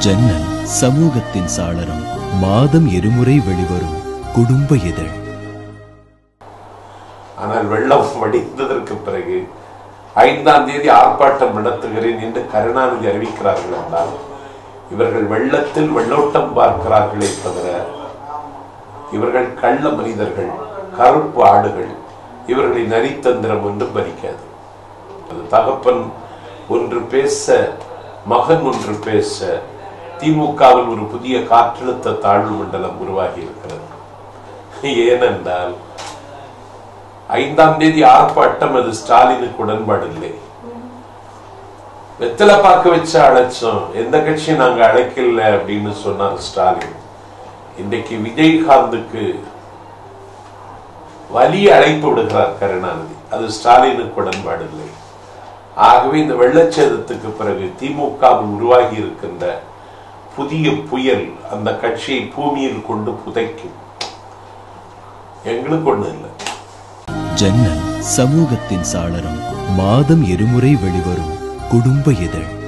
ஜன்னல் சமூகத்தின் சாளரம் மாதம் இருமுறை வெளிவரும் குடும்ப இதழ் ஆனால் வெள்ளம் வடிந்ததற்கு பிறகு ஐந்தாம் தேதி ஆர்ப்பாட்டம் நடத்துகிறேன் என்று கருணாநிதி அறிவிக்கிறார்கள் என்றால் இவர்கள் வெள்ளத்தில் வெள்ளோட்டம் பார்க்கிறார்களே தவிர இவர்கள் கள்ள மனிதர்கள் கருப்பு ஆடுகள் இவர்களை நரித்தந்திரம் ஒன்றும் பலிக்காது அது தகப்பன் ஒன்று பேச மகன் ஒன்று பேச திமுகவில் ஒரு புதிய காற்றழுத்த தாழ்வு மண்டலம் உருவாகி இருக்கிறது ஏனென்றால் ஐந்தாம் தேதி ஆர்ப்பாட்டம் அது ஸ்டாலினுக்கு உடன்பாடு இல்லை வெத்தலை பார்க்க வச்ச அழைச்சோம் எந்த கட்சியும் நாங்க அழைக்கல அப்படின்னு சொன்னார் ஸ்டாலின் இன்றைக்கு விஜயகாந்துக்கு வலிய அழைப்பு விடுகிறார் கருணாநிதி அது ஸ்டாலினுக்கு உடன்பாடு இல்லை ஆகவே இந்த வெள்ளச்சேதத்துக்கு பிறகு திமுகவில் உருவாகி இருக்கின்ற புதிய புயல் அந்த கட்சியை பூமியில் கொண்டு புதைக்கும் எங்களுக்கு ஒண்ணு இல்லை ஜன்னல் சமூகத்தின் சாளரம் மாதம் இருமுறை வெளிவரும் குடும்ப இதழ்